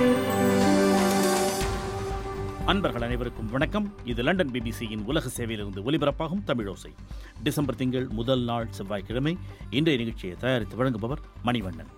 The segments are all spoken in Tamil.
அன்பர்கள் அனைவருக்கும் வணக்கம் இது லண்டன் பிபிசியின் உலக சேவையிலிருந்து ஒலிபரப்பாகும் தமிழோசை டிசம்பர் திங்கள் முதல் நாள் செவ்வாய்க்கிழமை இன்றைய நிகழ்ச்சியை தயாரித்து வழங்குபவர் மணிவண்ணன்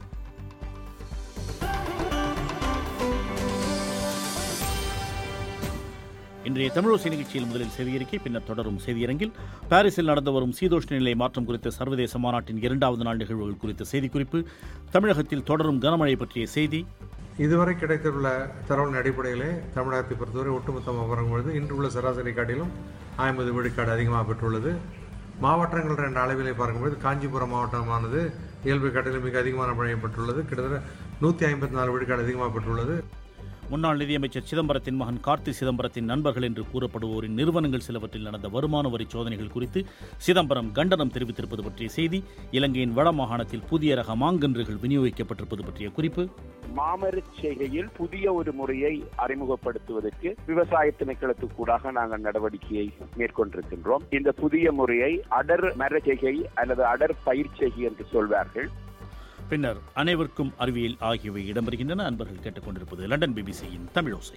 இன்றைய தமிழோசை நிகழ்ச்சியில் முதலில் செய்தியறிக்கை பின்னர் தொடரும் செய்தியரங்கில் பாரிஸில் நடந்து வரும் சீதோஷ்ண நிலை மாற்றம் குறித்த சர்வதேச மாநாட்டின் இரண்டாவது நாள் நிகழ்வுகள் குறித்த செய்திக்குறிப்பு தமிழகத்தில் தொடரும் கனமழை பற்றிய செய்தி இதுவரை கிடைத்துள்ள தரவின் அடிப்படையிலே தமிழகத்தை பொறுத்தவரை ஒட்டுமொத்தமாக வரும்பொழுது இன்று உள்ள சராசரி காட்டிலும் ஐம்பது விழுக்காடு அதிகமாக பெற்றுள்ளது மாவட்டங்கள் ரெண்டு அளவிலே பார்க்கும்போது காஞ்சிபுரம் மாவட்டமானது இயல்பு காட்டிலும் மிக அதிகமான மழை பெற்றுள்ளது கிட்டத்தட்ட நூற்றி ஐம்பத்தி நாலு விழுக்காடு அதிகமாக பெற்றுள்ளது முன்னாள் நிதியமைச்சர் சிதம்பரத்தின் மகன் கார்த்தி சிதம்பரத்தின் நண்பர்கள் என்று கூறப்படுவோரின் நிறுவனங்கள் சிலவற்றில் நடந்த வருமான வரி சோதனைகள் குறித்து சிதம்பரம் கண்டனம் தெரிவித்திருப்பது பற்றிய செய்தி இலங்கையின் வட மாகாணத்தில் புதிய ரக மாங்கன்றுகள் விநியோகிக்கப்பட்டிருப்பது பற்றிய குறிப்பு மாமரச் செய்கையில் புதிய ஒரு முறையை அறிமுகப்படுத்துவதற்கு விவசாய திணைக்களத்துக்கூடாக நாங்கள் நடவடிக்கையை மேற்கொண்டிருக்கின்றோம் இந்த புதிய முறையை அடர் மரச்செய்கை அல்லது அடர் பயிர் செய்கை என்று சொல்வார்கள் பின்னர் அனைவருக்கும் அறிவியல் ஆகியவை இடம்பெறுகின்றன அன்பர்கள் கேட்டுக்கொண்டிருப்பது லண்டன் பிபிசியின் தமிழோசை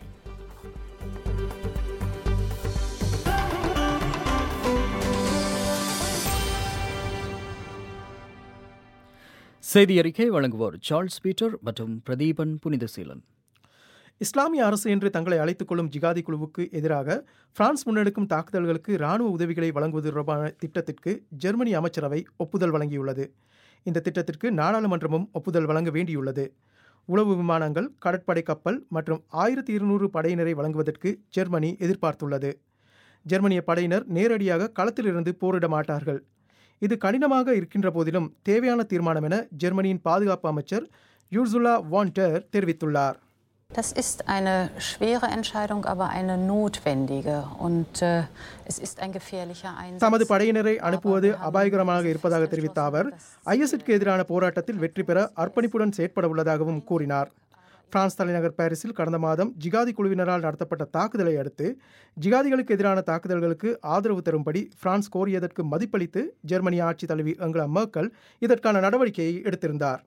செய்தி அறிக்கை வழங்குவோர் சார்ல்ஸ் பீட்டர் மற்றும் பிரதீபன் புனிதசீலன் இஸ்லாமிய அரசு என்று தங்களை அழைத்துக் கொள்ளும் ஜிகாதி குழுவுக்கு எதிராக பிரான்ஸ் முன்னெடுக்கும் தாக்குதல்களுக்கு ராணுவ உதவிகளை வழங்குவது தொடர்பான திட்டத்திற்கு ஜெர்மனி அமைச்சரவை ஒப்புதல் வழங்கியுள்ளது இந்த திட்டத்திற்கு நாடாளுமன்றமும் ஒப்புதல் வழங்க வேண்டியுள்ளது உளவு விமானங்கள் கடற்படை கப்பல் மற்றும் ஆயிரத்தி இருநூறு படையினரை வழங்குவதற்கு ஜெர்மனி எதிர்பார்த்துள்ளது ஜெர்மனிய படையினர் நேரடியாக களத்திலிருந்து போரிட மாட்டார்கள் இது கடினமாக இருக்கின்ற போதிலும் தேவையான தீர்மானம் என ஜெர்மனியின் பாதுகாப்பு அமைச்சர் யூர்சுலா வான்டர் தெரிவித்துள்ளார் Das ist eine schwere Entscheidung, aber eine notwendige. Und äh, es ist ein gefährlicher Einsatz. தமது படையினரை அனுப்புவது அபாயகரமாக இருப்பதாக தெரிவித்த அவர் ஐஎஸ்க்கு எதிரான போராட்டத்தில் வெற்றி பெற அர்ப்பணிப்புடன் செயற்பட உள்ளதாகவும் கூறினார் பிரான்ஸ் தலைநகர் பாரிஸில் கடந்த மாதம் ஜிகாதி குழுவினரால் நடத்தப்பட்ட தாக்குதலை அடுத்து ஜிகாதிகளுக்கு எதிரான தாக்குதல்களுக்கு ஆதரவு தரும்படி பிரான்ஸ் கோரியதற்கு மதிப்பளித்து ஜெர்மனி ஆட்சித் தலைவி அங்கலா மேர்க்கல் இதற்கான நடவடிக்கையை எடுத்திருந்தார்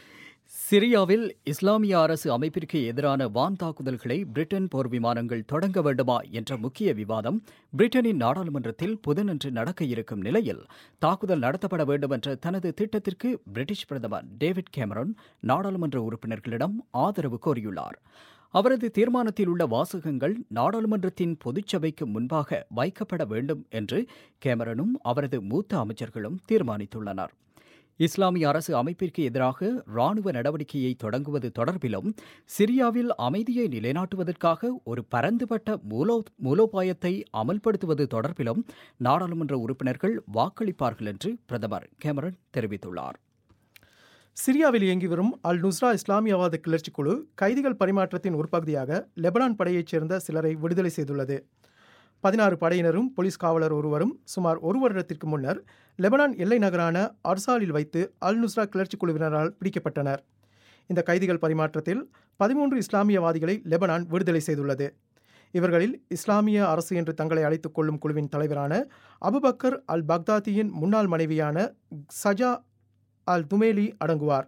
சிரியாவில் இஸ்லாமிய அரசு அமைப்பிற்கு எதிரான வான் தாக்குதல்களை பிரிட்டன் போர் விமானங்கள் தொடங்க வேண்டுமா என்ற முக்கிய விவாதம் பிரிட்டனின் நாடாளுமன்றத்தில் புதனன்று நடக்க இருக்கும் நிலையில் தாக்குதல் நடத்தப்பட வேண்டும் என்ற தனது திட்டத்திற்கு பிரிட்டிஷ் பிரதமர் டேவிட் கேமரன் நாடாளுமன்ற உறுப்பினர்களிடம் ஆதரவு கோரியுள்ளார் அவரது தீர்மானத்தில் உள்ள வாசகங்கள் நாடாளுமன்றத்தின் பொதுச்சபைக்கு முன்பாக வைக்கப்பட வேண்டும் என்று கேமரனும் அவரது மூத்த அமைச்சர்களும் தீர்மானித்துள்ளனர் இஸ்லாமிய அரசு அமைப்பிற்கு எதிராக ராணுவ நடவடிக்கையை தொடங்குவது தொடர்பிலும் சிரியாவில் அமைதியை நிலைநாட்டுவதற்காக ஒரு பரந்துபட்ட மூலோ மூலோபாயத்தை அமல்படுத்துவது தொடர்பிலும் நாடாளுமன்ற உறுப்பினர்கள் வாக்களிப்பார்கள் என்று பிரதமர் கேமரன் தெரிவித்துள்ளார் சிரியாவில் இயங்கி வரும் அல் நுஸ்ரா இஸ்லாமியவாத கிளர்ச்சி குழு கைதிகள் பரிமாற்றத்தின் ஒரு பகுதியாக லெபனான் படையைச் சேர்ந்த சிலரை விடுதலை செய்துள்ளது பதினாறு படையினரும் போலீஸ் காவலர் ஒருவரும் சுமார் ஒரு வருடத்திற்கு முன்னர் லெபனான் எல்லை நகரான அர்சாலில் வைத்து அல் நுஸ்ரா கிளர்ச்சி குழுவினரால் பிடிக்கப்பட்டனர் இந்த கைதிகள் பரிமாற்றத்தில் பதிமூன்று இஸ்லாமியவாதிகளை லெபனான் விடுதலை செய்துள்ளது இவர்களில் இஸ்லாமிய அரசு என்று தங்களை அழைத்துக் கொள்ளும் குழுவின் தலைவரான அபுபக்கர் அல் பக்தாதியின் முன்னாள் மனைவியான சஜா அல் துமேலி அடங்குவார்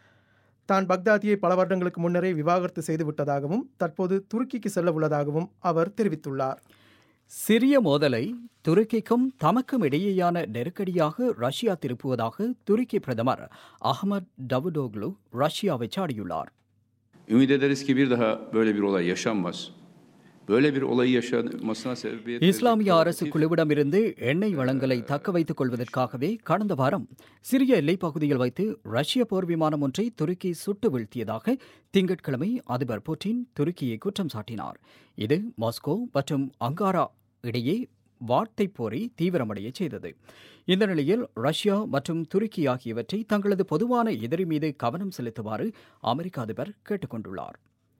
தான் பக்தாதியை பல வருடங்களுக்கு முன்னரே விவாகரத்து செய்துவிட்டதாகவும் தற்போது துருக்கிக்கு செல்ல உள்ளதாகவும் அவர் தெரிவித்துள்ளார் சிரிய மோதலை துருக்கிக்கும் தமக்கும் இடையேயான நெருக்கடியாக ரஷ்யா திருப்புவதாக துருக்கி பிரதமர் அகமது டவுடோக்லு ரஷ்யாவை சாடியுள்ளார் Ümit ederiz ki bir daha böyle bir olay yaşanmaz. Böyle bir olayı yaşanmasına sebebiyet verecek இஸ்லாமிய அரசு provokatif- குழுவிடமிருந்து எண்ணெய் வளங்களை தக்க வைத்துக் கொள்வதற்காகவே கடந்த வாரம் சிரிய எல்லைப் பகுதியில் வைத்து ரஷ்ய போர் விமானம் ஒன்றை துருக்கி சுட்டு வீழ்த்தியதாக திங்கட்கிழமை அதிபர் புட்டின் துருக்கியை குற்றம் சாட்டினார் இது மாஸ்கோ மற்றும் அங்காரா இடையே வார்த்தை போரை தீவிரமடைய செய்தது இந்த நிலையில் ரஷ்யா மற்றும் துருக்கி ஆகியவற்றை தங்களது பொதுவான எதிரி மீது கவனம் செலுத்துமாறு அமெரிக்க அதிபர் கேட்டுக்கொண்டுள்ளார்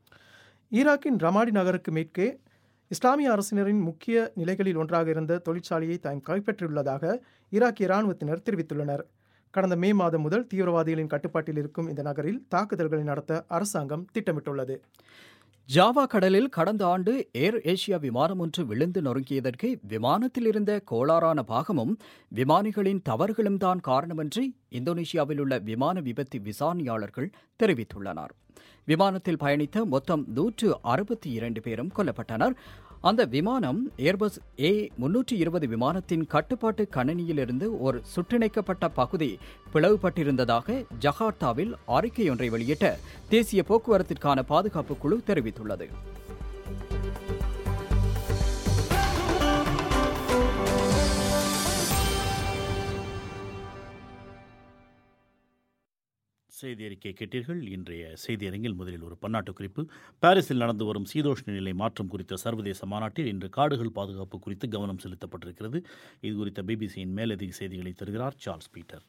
ஈராக்கின் ரமாடி நகருக்கு மேற்கே இஸ்லாமிய அரசினரின் முக்கிய நிலைகளில் ஒன்றாக இருந்த தொழிற்சாலையை தாம் கைப்பற்றியுள்ளதாக ஈராக்கிய இராணுவத்தினர் தெரிவித்துள்ளனர் கடந்த மே மாதம் முதல் தீவிரவாதிகளின் கட்டுப்பாட்டில் இருக்கும் இந்த நகரில் தாக்குதல்களை நடத்த அரசாங்கம் திட்டமிட்டுள்ளது ஜாவா கடலில் கடந்த ஆண்டு ஏர் ஏசியா விமானம் ஒன்று விழுந்து நொறுங்கியதற்கு விமானத்தில் இருந்த கோளாறான பாகமும் விமானிகளின் தவறுகளும் தான் காரணமென்று இந்தோனேஷியாவில் உள்ள விமான விபத்து விசாரணையாளர்கள் தெரிவித்துள்ளனர் விமானத்தில் பயணித்த மொத்தம் நூற்று அறுபத்தி இரண்டு பேரும் கொல்லப்பட்டனர் அந்த விமானம் ஏர்பஸ் ஏ முன்னூற்றி இருபது விமானத்தின் கட்டுப்பாட்டு கணனியிலிருந்து ஒரு சுற்றிணைக்கப்பட்ட பகுதி பிளவுபட்டிருந்ததாக ஜகார்த்தாவில் அறிக்கையொன்றை வெளியிட்ட தேசிய போக்குவரத்திற்கான பாதுகாப்பு குழு தெரிவித்துள்ளது செய்தி அறிக்கை கேட்டீர்கள் இன்றைய செய்தி அரங்கில் முதலில் ஒரு பன்னாட்டு குறிப்பு பாரிஸில் நடந்து வரும் சீதோஷ்ண நிலை மாற்றம் குறித்த சர்வதேச மாநாட்டில் இன்று காடுகள் பாதுகாப்பு குறித்து கவனம் செலுத்தப்பட்டிருக்கிறது இது குறித்த பிபிசியின் மேலதிக செய்திகளை தருகிறார் சார்ல்ஸ் பீட்டர்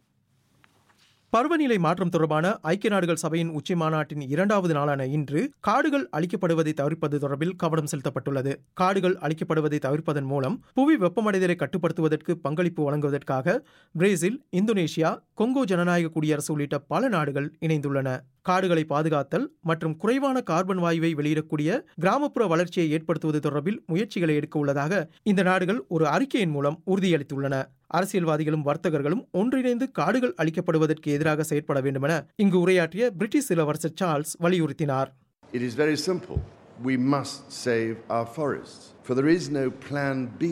பருவநிலை மாற்றம் தொடர்பான ஐக்கிய நாடுகள் சபையின் உச்சி மாநாட்டின் இரண்டாவது நாளான இன்று காடுகள் அழிக்கப்படுவதை தவிர்ப்பது தொடர்பில் கவனம் செலுத்தப்பட்டுள்ளது காடுகள் அழிக்கப்படுவதை தவிர்ப்பதன் மூலம் புவி வெப்பமடைதலை கட்டுப்படுத்துவதற்கு பங்களிப்பு வழங்குவதற்காக பிரேசில் இந்தோனேஷியா கொங்கோ ஜனநாயக குடியரசு உள்ளிட்ட பல நாடுகள் இணைந்துள்ளன காடுகளை பாதுகாத்தல் மற்றும் குறைவான கார்பன் வாயுவை வெளியிடக்கூடிய கிராமப்புற வளர்ச்சியை ஏற்படுத்துவது தொடர்பில் முயற்சிகளை எடுக்க உள்ளதாக இந்த நாடுகள் ஒரு அறிக்கையின் மூலம் உறுதியளித்துள்ளன அரசியல்வாதிகளும் வர்த்தகர்களும் ஒன்றிணைந்து காடுகள் அளிக்கப்படுவதற்கு எதிராக செயற்பட வேண்டுமென இங்கு உரையாற்றிய பிரிட்டிஷ் இளவரசர் சார்ல்ஸ் வலியுறுத்தினார் It is very simple. We must save our forests, for there is no plan B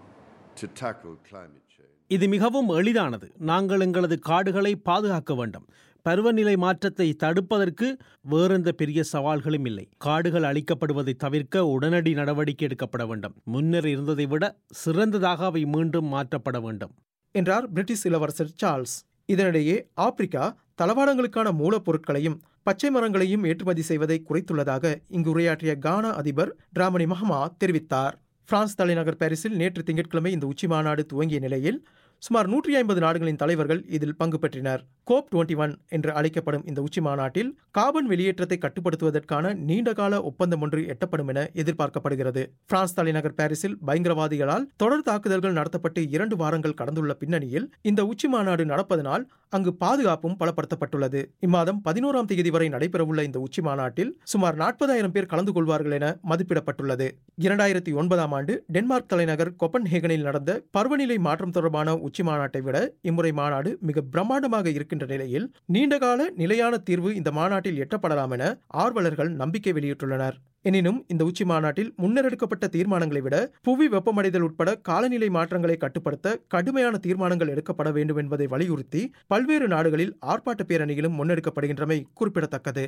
to tackle climate change. இது மிகவும் எளிதானது நாங்கள் எங்களது காடுகளை பாதுகாக்க வேண்டும் பருவநிலை மாற்றத்தை தடுப்பதற்கு வேறெந்த பெரிய சவால்களும் இல்லை காடுகள் அழிக்கப்படுவதை தவிர்க்க உடனடி நடவடிக்கை எடுக்கப்பட வேண்டும் முன்னர் இருந்ததை விட சிறந்ததாக அவை மீண்டும் மாற்றப்பட வேண்டும் என்றார் பிரிட்டிஷ் இளவரசர் சார்ல்ஸ் இதனிடையே ஆப்பிரிக்கா தளவாடங்களுக்கான மூலப்பொருட்களையும் பச்சை மரங்களையும் ஏற்றுமதி செய்வதை குறைத்துள்ளதாக இங்கு உரையாற்றிய கானா அதிபர் டிராமணி மஹமா தெரிவித்தார் பிரான்ஸ் தலைநகர் பாரிஸில் நேற்று திங்கட்கிழமை இந்த உச்சி மாநாடு துவங்கிய நிலையில் சுமார் நூற்றி ஐம்பது நாடுகளின் தலைவர்கள் இதில் பங்கு பெற்றினர் கோப் டுவெண்ட்டி ஒன் என்று அழைக்கப்படும் இந்த உச்சி மாநாட்டில் கார்பன் வெளியேற்றத்தை கட்டுப்படுத்துவதற்கான நீண்டகால ஒப்பந்தம் ஒன்று எட்டப்படும் என எதிர்பார்க்கப்படுகிறது பிரான்ஸ் தலைநகர் பாரிஸில் பயங்கரவாதிகளால் தொடர் தாக்குதல்கள் நடத்தப்பட்டு இரண்டு வாரங்கள் கடந்துள்ள பின்னணியில் இந்த உச்சி மாநாடு நடப்பதனால் அங்கு பாதுகாப்பும் பலப்படுத்தப்பட்டுள்ளது இம்மாதம் பதினோராம் தேதி வரை நடைபெறவுள்ள இந்த உச்சி மாநாட்டில் சுமார் நாற்பதாயிரம் பேர் கலந்து கொள்வார்கள் என மதிப்பிடப்பட்டுள்ளது இரண்டாயிரத்தி ஒன்பதாம் ஆண்டு டென்மார்க் தலைநகர் கொப்பன்ஹேகனில் நடந்த பருவநிலை மாற்றம் தொடர்பான உச்சி மாநாட்டை விட இம்முறை மாநாடு மிக பிரம்மாண்டமாக இருக்கின்ற நிலையில் நீண்டகால நிலையான தீர்வு இந்த மாநாட்டில் எட்டப்படலாம் என ஆர்வலர்கள் நம்பிக்கை வெளியிட்டுள்ளனர் எனினும் இந்த உச்சி மாநாட்டில் முன்னெடுக்கப்பட்ட தீர்மானங்களை விட புவி வெப்பமடைதல் உட்பட காலநிலை மாற்றங்களை கட்டுப்படுத்த கடுமையான தீர்மானங்கள் எடுக்கப்பட வேண்டும் என்பதை வலியுறுத்தி பல்வேறு நாடுகளில் ஆர்ப்பாட்ட பேரணிகளும் முன்னெடுக்கப்படுகின்றமை குறிப்பிடத்தக்கது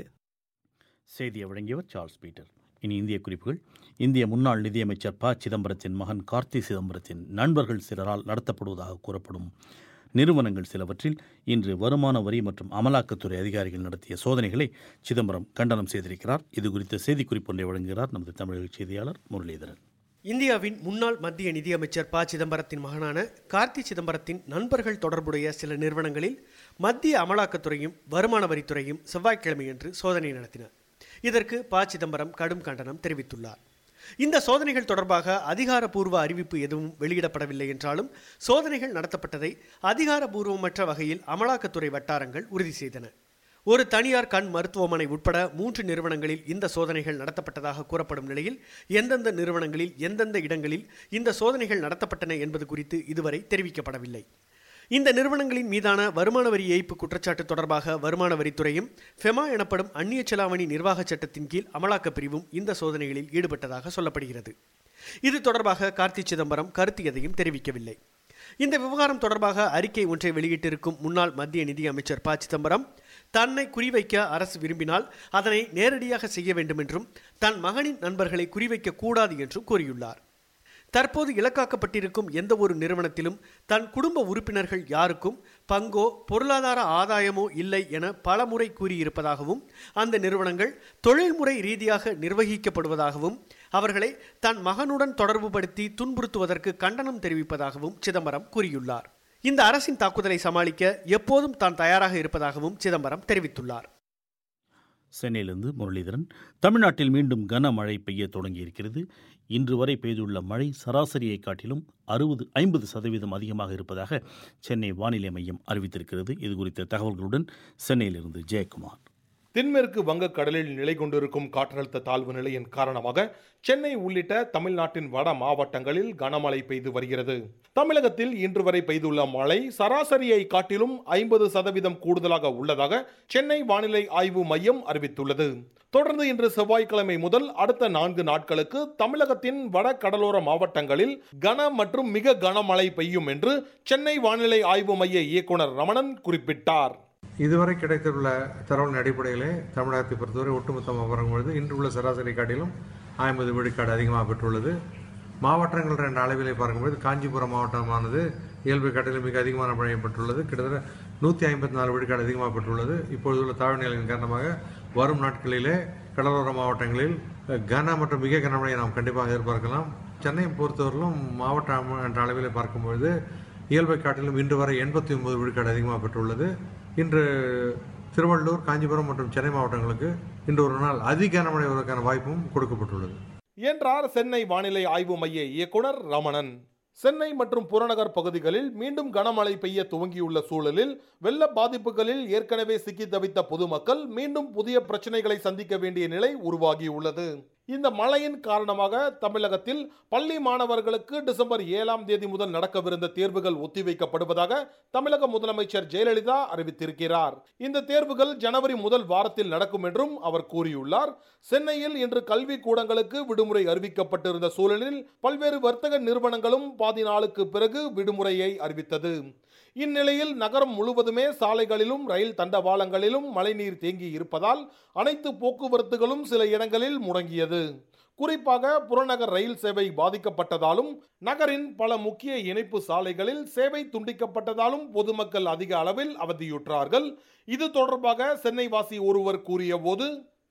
செய்தியை வழங்கியவர் சார்ல்ஸ் பீட்டர் இனி இந்திய குறிப்புகள் இந்திய முன்னாள் நிதியமைச்சர் ப சிதம்பரத்தின் மகன் கார்த்தி சிதம்பரத்தின் நண்பர்கள் சிலரால் நடத்தப்படுவதாக கூறப்படும் நிறுவனங்கள் சிலவற்றில் இன்று வருமான வரி மற்றும் அமலாக்கத்துறை அதிகாரிகள் நடத்திய சோதனைகளை சிதம்பரம் கண்டனம் செய்திருக்கிறார் இது குறித்த செய்திக்குறிப்பு ஒன்றை வழங்குகிறார் நமது தமிழக செய்தியாளர் முரளிதரன் இந்தியாவின் முன்னாள் மத்திய நிதியமைச்சர் ப சிதம்பரத்தின் மகனான கார்த்தி சிதம்பரத்தின் நண்பர்கள் தொடர்புடைய சில நிறுவனங்களில் மத்திய அமலாக்கத்துறையும் வருமான வரித்துறையும் செவ்வாய்க்கிழமையன்று சோதனை நடத்தின இதற்கு ப சிதம்பரம் கடும் கண்டனம் தெரிவித்துள்ளார் இந்த சோதனைகள் தொடர்பாக அதிகாரப்பூர்வ அறிவிப்பு எதுவும் வெளியிடப்படவில்லை என்றாலும் சோதனைகள் நடத்தப்பட்டதை அதிகாரப்பூர்வமற்ற வகையில் அமலாக்கத்துறை வட்டாரங்கள் உறுதி செய்தன ஒரு தனியார் கண் மருத்துவமனை உட்பட மூன்று நிறுவனங்களில் இந்த சோதனைகள் நடத்தப்பட்டதாக கூறப்படும் நிலையில் எந்தெந்த நிறுவனங்களில் எந்தெந்த இடங்களில் இந்த சோதனைகள் நடத்தப்பட்டன என்பது குறித்து இதுவரை தெரிவிக்கப்படவில்லை இந்த நிறுவனங்களின் மீதான வருமான வரி ஏய்ப்பு குற்றச்சாட்டு தொடர்பாக வருமான வரித்துறையும் ஃபெமா எனப்படும் அந்நிய செலாவணி நிர்வாக சட்டத்தின் கீழ் அமலாக்கப் பிரிவும் இந்த சோதனைகளில் ஈடுபட்டதாக சொல்லப்படுகிறது இது தொடர்பாக கார்த்தி சிதம்பரம் கருத்து எதையும் தெரிவிக்கவில்லை இந்த விவகாரம் தொடர்பாக அறிக்கை ஒன்றை வெளியிட்டிருக்கும் முன்னாள் மத்திய நிதி அமைச்சர் ப சிதம்பரம் தன்னை குறிவைக்க அரசு விரும்பினால் அதனை நேரடியாக செய்ய வேண்டும் என்றும் தன் மகனின் நண்பர்களை குறிவைக்க கூடாது என்றும் கூறியுள்ளார் தற்போது இலக்காக்கப்பட்டிருக்கும் எந்த ஒரு நிறுவனத்திலும் தன் குடும்ப உறுப்பினர்கள் யாருக்கும் பங்கோ பொருளாதார ஆதாயமோ இல்லை என பலமுறை கூறியிருப்பதாகவும் அந்த நிறுவனங்கள் தொழில்முறை ரீதியாக நிர்வகிக்கப்படுவதாகவும் அவர்களை தன் மகனுடன் தொடர்புபடுத்தி துன்புறுத்துவதற்கு கண்டனம் தெரிவிப்பதாகவும் சிதம்பரம் கூறியுள்ளார் இந்த அரசின் தாக்குதலை சமாளிக்க எப்போதும் தான் தயாராக இருப்பதாகவும் சிதம்பரம் தெரிவித்துள்ளார் சென்னையிலிருந்து முரளிதரன் தமிழ்நாட்டில் மீண்டும் கனமழை பெய்ய தொடங்கியிருக்கிறது இன்று வரை பெய்துள்ள மழை சராசரியை காட்டிலும் அறுபது ஐம்பது சதவீதம் அதிகமாக இருப்பதாக சென்னை வானிலை மையம் அறிவித்திருக்கிறது இது குறித்த தகவல்களுடன் சென்னையிலிருந்து ஜெயக்குமார் தென்மேற்கு வங்கக்கடலில் நிலை கொண்டிருக்கும் காற்றழுத்த தாழ்வு நிலையின் காரணமாக சென்னை உள்ளிட்ட தமிழ்நாட்டின் வட மாவட்டங்களில் கனமழை பெய்து வருகிறது தமிழகத்தில் இன்று வரை பெய்துள்ள மழை சராசரியை காட்டிலும் ஐம்பது சதவீதம் கூடுதலாக உள்ளதாக சென்னை வானிலை ஆய்வு மையம் அறிவித்துள்ளது தொடர்ந்து இன்று செவ்வாய்க்கிழமை முதல் அடுத்த நான்கு நாட்களுக்கு தமிழகத்தின் வட கடலோர மாவட்டங்களில் கன மற்றும் மிக கனமழை பெய்யும் என்று சென்னை வானிலை ஆய்வு மைய இயக்குனர் ரமணன் குறிப்பிட்டார் இதுவரை கிடைத்துள்ள தரவின் அடிப்படையிலே தமிழகத்தை பொறுத்தவரை ஒட்டுமொத்தமாக வரும்பொழுது இன்று உள்ள சராசரி காட்டிலும் ஐம்பது விழுக்காடு அதிகமாக பெற்றுள்ளது மாவட்டங்கள் ரெண்டு அளவிலே பார்க்கும்போது காஞ்சிபுரம் மாவட்டமானது இயல்பு காட்டிலும் மிக அதிகமான மழை பெற்றுள்ளது கிட்டத்தட்ட நூற்றி ஐம்பத்தி நாலு விழுக்காடு அதிகமாக பெற்றுள்ளது இப்பொழுதுள்ள தாழ்வு நிலையின் காரணமாக வரும் நாட்களிலே கடலோர மாவட்டங்களில் கன மற்றும் மிக கனமழையை நாம் கண்டிப்பாக எதிர்பார்க்கலாம் சென்னையை பொறுத்தவரையிலும் மாவட்டம் என்ற அளவிலே பார்க்கும்பொழுது இயல்பை காட்டிலும் இன்று வரை எண்பத்தி ஒன்பது விழுக்காடு அதிகமாக பெற்றுள்ளது இன்று திருவள்ளூர் காஞ்சிபுரம் மற்றும் சென்னை மாவட்டங்களுக்கு இன்று ஒரு நாள் அதிக கனமழை வருவதற்கான வாய்ப்பும் கொடுக்கப்பட்டுள்ளது என்றார் சென்னை வானிலை ஆய்வு மைய இயக்குனர் ரமணன் சென்னை மற்றும் புறநகர் பகுதிகளில் மீண்டும் கனமழை பெய்ய துவங்கியுள்ள சூழலில் வெள்ள பாதிப்புகளில் ஏற்கனவே சிக்கி தவித்த பொதுமக்கள் மீண்டும் புதிய பிரச்சனைகளை சந்திக்க வேண்டிய நிலை உருவாகியுள்ளது இந்த மழையின் காரணமாக தமிழகத்தில் பள்ளி மாணவர்களுக்கு டிசம்பர் ஏழாம் தேதி முதல் நடக்கவிருந்த தேர்வுகள் ஒத்திவைக்கப்படுவதாக தமிழக முதலமைச்சர் ஜெயலலிதா அறிவித்திருக்கிறார் இந்த தேர்வுகள் ஜனவரி முதல் வாரத்தில் நடக்கும் என்றும் அவர் கூறியுள்ளார் சென்னையில் இன்று கல்வி கூடங்களுக்கு விடுமுறை அறிவிக்கப்பட்டிருந்த சூழலில் பல்வேறு வர்த்தக நிறுவனங்களும் பாதி நாளுக்கு பிறகு விடுமுறையை அறிவித்தது இந்நிலையில் நகரம் முழுவதுமே சாலைகளிலும் ரயில் தண்டவாளங்களிலும் மழைநீர் தேங்கி இருப்பதால் அனைத்து போக்குவரத்துகளும் சில இடங்களில் முடங்கியது குறிப்பாக புறநகர் ரயில் சேவை பாதிக்கப்பட்டதாலும் நகரின் பல முக்கிய இணைப்பு சாலைகளில் சேவை துண்டிக்கப்பட்டதாலும் பொதுமக்கள் அதிக அளவில் அவதியுற்றார்கள் இது தொடர்பாக சென்னை வாசி ஒருவர் கூறிய போது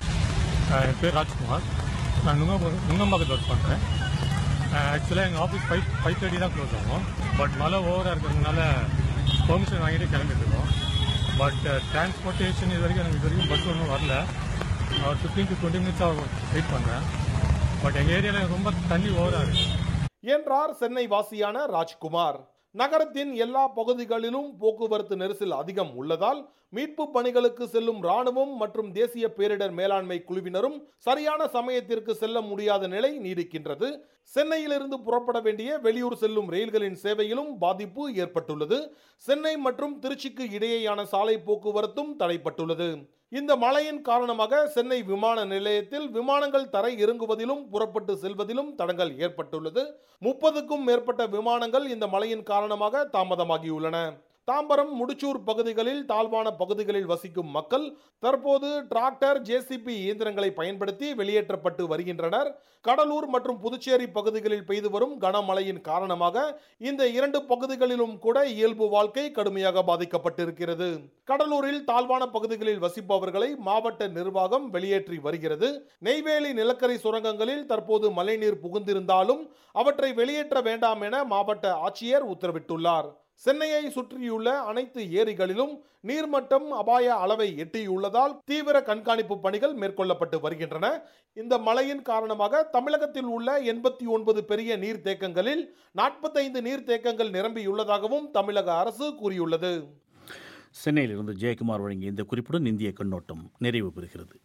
என் பேர் ராஜ்குமார் நான் நுங்கம்பா நுங்கம்பாக்கத்தில் ஒர்க் பண்ணுறேன் ஆக்சுவலாக எங்கள் ஆஃபீஸ் ஃபைவ் ஃபைவ் தேர்ட்டி தான் க்ளோஸ் ஆகும் பட் மழை ஓவராக இருக்கிறதுனால பெர்மிஷன் வாங்கிட்டு கிளம்பிட்டு இருக்கோம் பட் டிரான்ஸ்போர்ட்டேஷன் இது வரைக்கும் எனக்கு இது வரைக்கும் பஸ் ஒன்றும் வரல ஒரு ஃபிஃப்டீன் டு டுவெண்ட்டி மினிட்ஸ் ஆகும் வெயிட் பண்ணுறேன் பட் எங்கள் ஏரியாவில் ரொம்ப தண்ணி ஓவராக இருக்குது என்றார் சென்னை வாசியான ராஜ்குமார் நகரத்தின் எல்லா பகுதிகளிலும் போக்குவரத்து நெரிசல் அதிகம் உள்ளதால் மீட்பு பணிகளுக்கு செல்லும் ராணுவம் மற்றும் தேசிய பேரிடர் மேலாண்மை குழுவினரும் சரியான சமயத்திற்கு செல்ல முடியாத நிலை நீடிக்கின்றது சென்னையிலிருந்து புறப்பட வேண்டிய வெளியூர் செல்லும் ரயில்களின் சேவையிலும் பாதிப்பு ஏற்பட்டுள்ளது சென்னை மற்றும் திருச்சிக்கு இடையேயான சாலை போக்குவரத்தும் தடைப்பட்டுள்ளது இந்த மழையின் காரணமாக சென்னை விமான நிலையத்தில் விமானங்கள் தரை இறங்குவதிலும் புறப்பட்டு செல்வதிலும் தடங்கள் ஏற்பட்டுள்ளது முப்பதுக்கும் மேற்பட்ட விமானங்கள் இந்த மழையின் காரணமாக தாமதமாகியுள்ளன தாம்பரம் முடிச்சூர் பகுதிகளில் தாழ்வான பகுதிகளில் வசிக்கும் மக்கள் தற்போது டிராக்டர் ஜேசிபி இயந்திரங்களை பயன்படுத்தி வெளியேற்றப்பட்டு வருகின்றனர் கடலூர் மற்றும் புதுச்சேரி பகுதிகளில் பெய்து வரும் கனமழையின் காரணமாக இந்த இரண்டு பகுதிகளிலும் கூட இயல்பு வாழ்க்கை கடுமையாக பாதிக்கப்பட்டிருக்கிறது கடலூரில் தாழ்வான பகுதிகளில் வசிப்பவர்களை மாவட்ட நிர்வாகம் வெளியேற்றி வருகிறது நெய்வேலி நிலக்கரி சுரங்கங்களில் தற்போது மழைநீர் புகுந்திருந்தாலும் அவற்றை வெளியேற்ற வேண்டாம் என மாவட்ட ஆட்சியர் உத்தரவிட்டுள்ளார் சென்னையை சுற்றியுள்ள அனைத்து ஏரிகளிலும் நீர்மட்டம் அபாய அளவை எட்டியுள்ளதால் தீவிர கண்காணிப்பு பணிகள் மேற்கொள்ளப்பட்டு வருகின்றன இந்த மழையின் காரணமாக தமிழகத்தில் உள்ள எண்பத்தி ஒன்பது பெரிய நீர்த்தேக்கங்களில் நாற்பத்தைந்து நீர்த்தேக்கங்கள் நிரம்பியுள்ளதாகவும் தமிழக அரசு கூறியுள்ளது சென்னையிலிருந்து ஜெயக்குமார் வழங்கிய இந்த குறிப்புடன் இந்திய கண்ணோட்டம் நிறைவு பெறுகிறது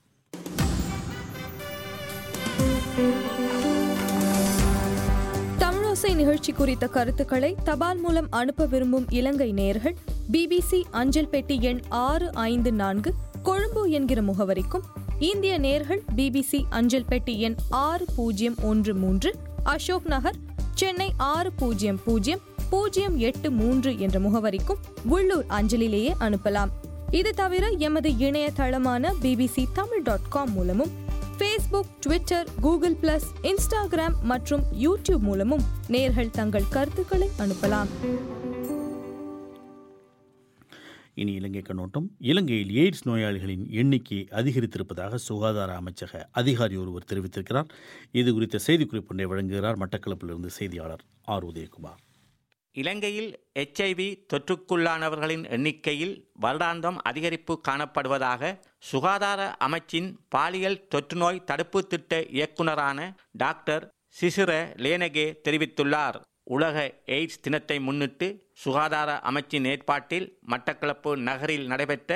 தமிழோசை நிகழ்ச்சி குறித்த கருத்துக்களை தபால் மூலம் அனுப்ப விரும்பும் இலங்கை நேயர்கள் பிபிசி அஞ்சல் பெட்டி எண் ஆறு ஐந்து நான்கு கொழும்பு என்கிற முகவரிக்கும் இந்திய நேர்கள் பிபிசி அஞ்சல் பெட்டி எண் ஆறு பூஜ்ஜியம் ஒன்று மூன்று அசோக் நகர் சென்னை ஆறு பூஜ்ஜியம் பூஜ்ஜியம் பூஜ்ஜியம் எட்டு மூன்று என்ற முகவரிக்கும் உள்ளூர் அஞ்சலிலேயே அனுப்பலாம் இது தவிர எமது இணையதளமான பிபிசி தமிழ் டாட் காம் மூலமும் Facebook Twitter Google plus Instagram மற்றும் யூடியூப் மூலமும் நேர்கள் தங்கள் கருத்துக்களை அனுப்பலாம் இனி இலங்கை கண்ணோட்டம் இலங்கையில் எய்ட்ஸ் நோயாளிகளின் எண்ணிக்கை அதிகரித்திருப்பதாக சுகாதார அமைச்சக அதிகாரி ஒருவர் தெரிவித்திருக்கிறார் இது குறித்த செய்திக்குறிப்பு ஒன்றை வழங்குகிறார் மட்டக்களப்பிலிருந்து செய்தியாளர் ஆர் உதயகுமார் இலங்கையில் எச்ஐவி தொற்றுக்குள்ளானவர்களின் எண்ணிக்கையில் வருடாந்தம் அதிகரிப்பு காணப்படுவதாக சுகாதார அமைச்சின் பாலியல் தொற்றுநோய் தடுப்பு திட்ட இயக்குநரான டாக்டர் சிசிர லேனகே தெரிவித்துள்ளார் உலக எய்ட்ஸ் தினத்தை முன்னிட்டு சுகாதார அமைச்சின் ஏற்பாட்டில் மட்டக்களப்பு நகரில் நடைபெற்ற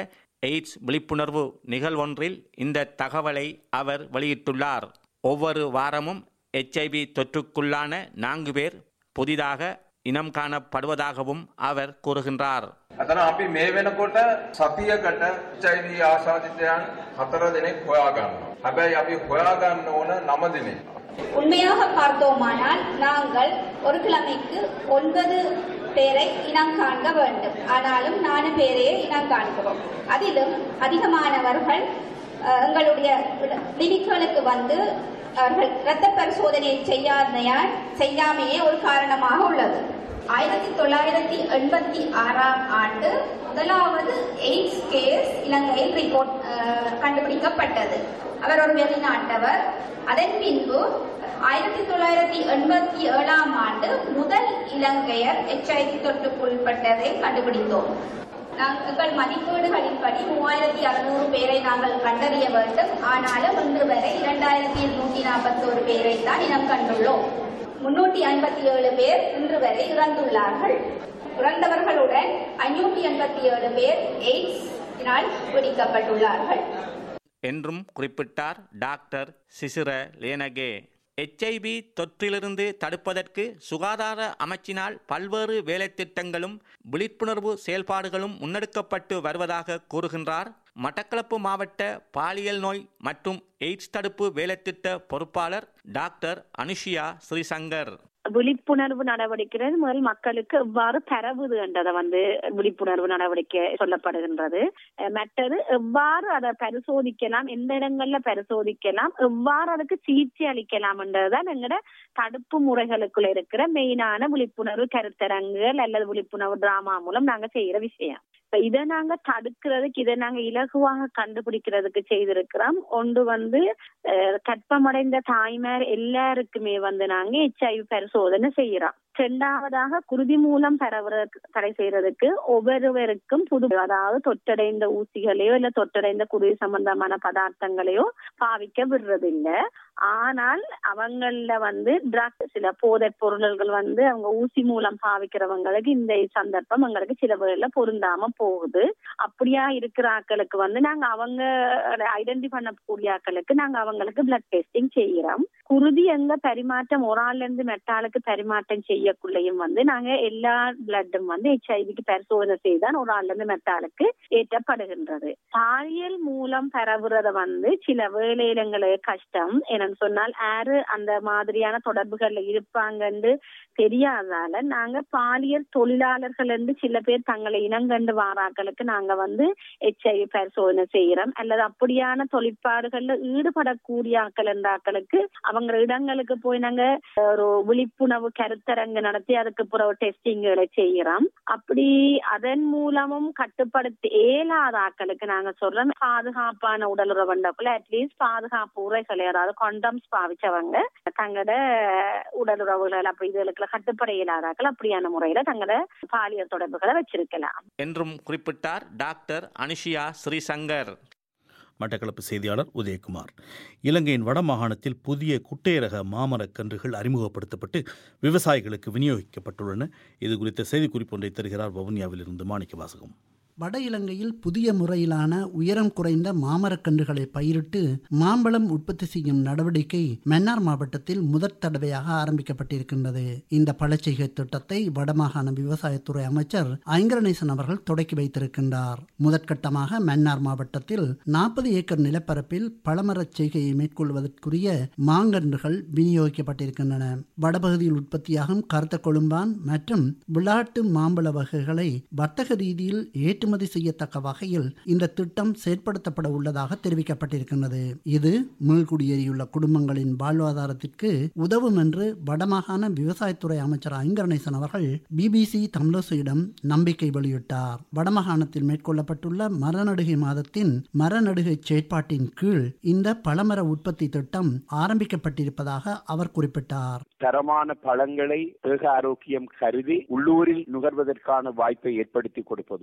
எய்ட்ஸ் விழிப்புணர்வு நிகழ்வொன்றில் இந்த தகவலை அவர் வெளியிட்டுள்ளார் ஒவ்வொரு வாரமும் எச்ஐவி தொற்றுக்குள்ளான நான்கு பேர் புதிதாக இனம் காணப்படுவதாகவும் அவர் கூறுகின்றார் අතන අපි මේ වෙනකොට සතියකට HIV ආසාදිතයන් හතර දෙනෙක් හොයාගන්නවා. හැබැයි අපි හොයාගන්න ඕන නම දෙනෙක්. உண்மையாக பார்த்தோமானால் நாங்கள் ஒரு கிழமைக்கு ஒன்பது பேரை இனம் காண்க வேண்டும் ஆனாலும் நாலு பேரையே இனம் காண்கிறோம் அதிலும் அதிகமானவர்கள் அஹ், எங்களுடைய கிளினிக்குகளுக்கு வந்து அவர்கள் இரத்த பரிசோதனை செய்யாமையால் செய்யாமையே ஒரு காரணமாக உள்ளது ஆயிரத்தி தொள்ளாயிரத்தி எண்பத்தி ஆறாம் ஆண்டு முதலாவது எய்ட்ஸ் கேஸ் இலங்கையில் ரிப்போர்ட் அஹ், கண்டுபிடிக்கப்பட்டது அவர் ஒரு வெளிநாட்டவர் அதன் பின்பு ஆயிரத்தி தொள்ளாயிரத்தி எண்பத்தி ஏழாம் ஆண்டு முதல் இலங்கையர் எச்ஐவி தொற்றுக்குள்பட்டதை கண்டுபிடித்தோம் நாங்கள் எங்கள் மதிப்பீடுகளின்படி மூவாயிரத்தி அறுநூறு பேரை நாங்கள் கண்டறிய வேண்டும் ஆனாலும் இன்று வரை இரண்டாயிரத்தி இருநூற்றி நாற்பத்தோரு பேரை தான் இனம் கண்டுள்ளோம் முன்னூற்றி ஐம்பத்தி ஏழு பேர் இன்று வரை இறந்துள்ளார்கள் இறந்தவர்களுடன் ஐநூற்றி எண்பத்தி ஏழு பேர் எய்ட்ஸினால் பிடிக்கப்பட்டுள்ளார்கள் என்றும் குறிப்பிட்டார் டாக்டர் சிசிர லேனகே எச்ஐவி தொற்றிலிருந்து தடுப்பதற்கு சுகாதார அமைச்சினால் பல்வேறு வேலைத்திட்டங்களும் விழிப்புணர்வு செயல்பாடுகளும் முன்னெடுக்கப்பட்டு வருவதாக கூறுகின்றார் மட்டக்களப்பு மாவட்ட பாலியல் நோய் மற்றும் எய்ட்ஸ் தடுப்பு வேலைத்திட்ட பொறுப்பாளர் டாக்டர் அனுஷியா ஸ்ரீசங்கர் விழிப்புணர்வு நடவடிக்கைகள் முதல் மக்களுக்கு எவ்வாறு பரவுது என்றதை வந்து விழிப்புணர்வு நடவடிக்கை சொல்லப்படுகின்றது அஹ் மற்றது எவ்வாறு அதை பரிசோதிக்கலாம் எந்த இடங்கள்ல பரிசோதிக்கலாம் எவ்வாறு அதுக்கு சிகிச்சை அளிக்கலாம் என்றதுதான் எங்கட தடுப்பு முறைகளுக்குள்ள இருக்கிற மெயினான விழிப்புணர்வு கருத்தரங்குகள் அல்லது விழிப்புணர்வு டிராமா மூலம் நாங்க செய்யற விஷயம் இப்ப இதை நாங்க தடுக்கிறதுக்கு இதை நாங்க இலகுவாக கண்டுபிடிக்கிறதுக்கு செய்திருக்கிறோம் ஒன்று வந்து அஹ், கற்பமடைந்த தாய்மார் எல்லாருக்குமே வந்து நாங்க ஹெச்ஐவி பரிசோதனை செய்யறோம் இரண்டாவதாக குருதி மூலம் பரவுறதுக்கு தடை செய்யறதுக்கு ஒவ்வொருவருக்கும் புது அதாவது தொற்றடைந்த ஊசிகளையோ இல்ல தொற்றடைந்த குருதி சம்பந்தமான பதார்த்தங்களையோ பாவிக்க விடுறதில்ல ஆனால் அவங்கள வந்து ட்ரக் சில போதைப் பொருள்கள் வந்து அவங்க ஊசி மூலம் பாவிக்கிறவங்களுக்கு இந்த சந்தர்ப்பம் எங்களுக்கு சில வேளையில பொருந்தாம போகுது அப்படியா இருக்கிற ஆட்களுக்கு வந்து நாங்க அவங்க ஐடென்டி பண்ணக்கூடிய ஆட்களுக்கு நாங்க அவங்களுக்கு பிளட் டெஸ்டிங் செய்யறோம் குருதி எங்க பரிமாற்றம் ஒரு ஆள்ல இருந்து மெட்டாளுக்கு பரிமாற்றம் செய்யக்குள்ளேயும் வந்து நாங்க எல்லா பிளட்டும் வந்து ஹெச்ஐவிக்கு பரிசோதனை செய்தான் ஒரு ஆள்ல இருந்து மெட்டாளுக்கு ஏற்றப்படுகின்றது பாலியல் மூலம் பரவுறத வந்து சில வேளையில எங்களுக்கு கஷ்டம் என்னன்னு சொன்னால் யாரு அந்த மாதிரியான தொடர்புகள்ல இருப்பாங்கன்னு தெரியாதால நாங்க பாலியல் தொழிலாளர்கள் என்று சில பேர் தங்களை இனங்கண்டு வாராக்களுக்கு நாங்க வந்து ஹெச்ஐவி பரிசோதனை செய்யறோம் அல்லது அப்படியான தொழிற்பாடுகள்ல ஈடுபடக்கூடிய ஆக்கள் என்ற ஆக்களுக்கு அவங்க இடங்களுக்கு போய் நாங்க ஒரு விழிப்புணர்வு கருத்தரங்கு நடத்தி அதுக்கு பிறகு டெஸ்டிங்களை செய்யறோம் அப்படி அதன் மூலமும் கட்டுப்படுத்த இயலாத ஆக்களுக்கு நாங்க சொல்றோம் பாதுகாப்பான உடலுறவுண்டக்குள்ள அட்லீஸ்ட் பாதுகாப்பு உரைகளை அதாவது கொண்டம்ஸ் பாவிச்சவங்க தங்களோட உடலுறவுகள் அப்படி இதுகளுக்கு கட்டுப்பட இயலாதாக்கள் அப்படியான முறையில தங்களோட பாலியல் தொடர்புகளை வச்சிருக்கலாம் என்றும் குறிப்பிட்டார் டாக்டர் அனுஷியா ஸ்ரீசங்கர் மட்டக்களப்பு செய்தியாளர் உதயகுமார் இலங்கையின் வடமாகாணத்தில் புதிய குட்டையரக மாமரக் கன்றுகள் அறிமுகப்படுத்தப்பட்டு விவசாயிகளுக்கு விநியோகிக்கப்பட்டுள்ளன இது குறித்த செய்திக்குறிப்பு ஒன்றை தருகிறார் வவுனியாவிலிருந்து மாணிக்க வாசகம் வட இலங்கையில் புதிய முறையிலான உயரம் குறைந்த மாமரக்கன்றுகளை பயிரிட்டு மாம்பழம் உற்பத்தி செய்யும் நடவடிக்கை மன்னார் மாவட்டத்தில் முதற் தடவையாக ஆரம்பிக்கப்பட்டிருக்கின்றது இந்த பழச்செய்கை திட்டத்தை வடமாகாண விவசாயத்துறை அமைச்சர் ஐங்கரணேசன் அவர்கள் தொடக்கி வைத்திருக்கின்றார் முதற்கட்டமாக மன்னார் மாவட்டத்தில் நாற்பது ஏக்கர் நிலப்பரப்பில் பழமரச் செய்கையை மேற்கொள்வதற்குரிய மாங்கன்றுகள் விநியோகிக்கப்பட்டிருக்கின்றன வடபகுதியில் உற்பத்தியாகும் கருத்த கொழும்பான் மற்றும் விளாட்டு மாம்பழ வகைகளை வர்த்தக ரீதியில் ஏற்றுமதி செய்யத்தக்க வகையில் இந்த திட்டம் செயற்படுத்தப்பட உள்ளதாக தெரிவிக்கப்பட்டிருக்கின்றது இது மீள்குடியேறியுள்ள குடும்பங்களின் வாழ்வாதாரத்திற்கு உதவும் என்று வடமாகாண விவசாயத்துறை அமைச்சர் ஐங்கரணேசன் அவர்கள் பிபிசி தமிழோசியிடம் நம்பிக்கை வெளியிட்டார் வடமாகாணத்தில் மேற்கொள்ளப்பட்டுள்ள மரநடுகை மாதத்தின் மரநடுகை செயற்பாட்டின் கீழ் இந்த பழமர உற்பத்தி திட்டம் ஆரம்பிக்கப்பட்டிருப்பதாக அவர் குறிப்பிட்டார் தரமான பழங்களை தேக ஆரோக்கியம் கருதி உள்ளூரில் நுகர்வதற்கான வாய்ப்பை ஏற்படுத்தி கொடுப்பதுடன் பழங்கள்